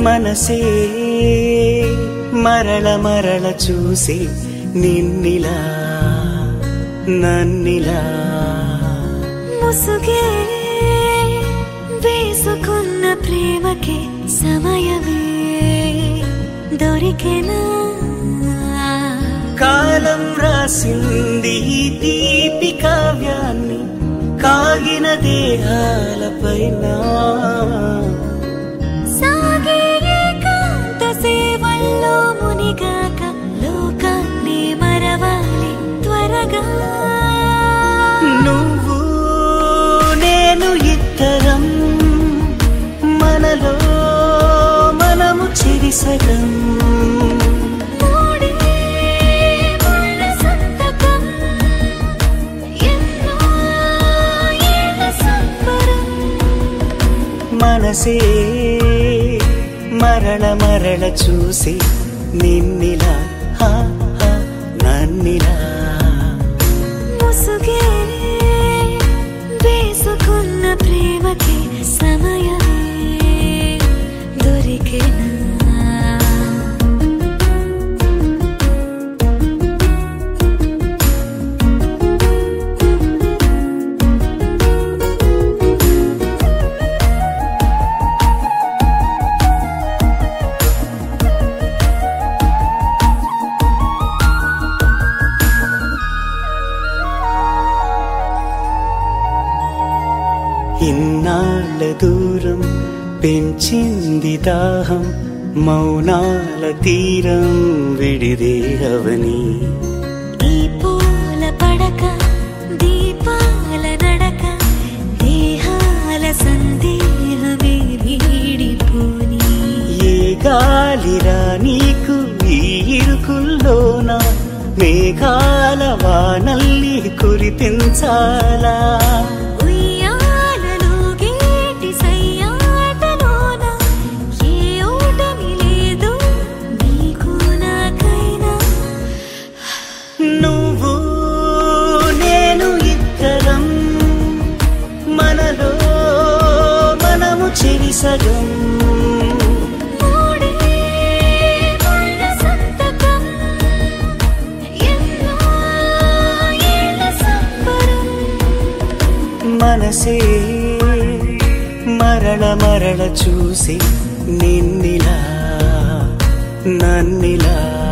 మనసే మరల మరల చూసి నిన్నిలా నన్నిలా ముసుగే వేసుకున్న ప్రేమకి సమయమే దొరికెనా కాలం రాసింది ఈ తీపి కావ్యాన్ని కాగిన దేహాలపైన సాగే ఏకాంత సేవల్లో మునిగాక లోకాన్ని మరవాలి త్వరగా నువ్వు నేను ఇద్దరం మనలో మనము చెరిసగం మూడే ముళ్ళ సంతకం ఎన్నో ఏళ్ళ సంబరం మనసే మరల మరల చూసి నిన్నిలా హా, హా, నన్నిలా ముసుగే వేసుకున్న ప్రేమకి సమయమే దొరికెనా ఇన్నాళ్ళ దూరం పెంచింది దాహం మౌనాల తీరం విడిదే అవని ఈ పూల పడక దీపాల నడక దేహాల సందేహమే వీడిపోని ఏ గాలిరా నీకు ఈ ఇరుకుల్లోన మేఘాల వానల్లి కురిపించాలా ఉయ్యాలలో గేటి సయ్యాటలోన ఏ ఓటమి లేదు నీకు నాకైనా నువ్వు నేను ఇద్దరం మనలో మనము చెరిసగం మూడే ముళ్ళ సంతకం ఎన్నో ఏళ్ళ సంబరం మనసే మరల మరల చూసి నిన్నిలా నన్నిలా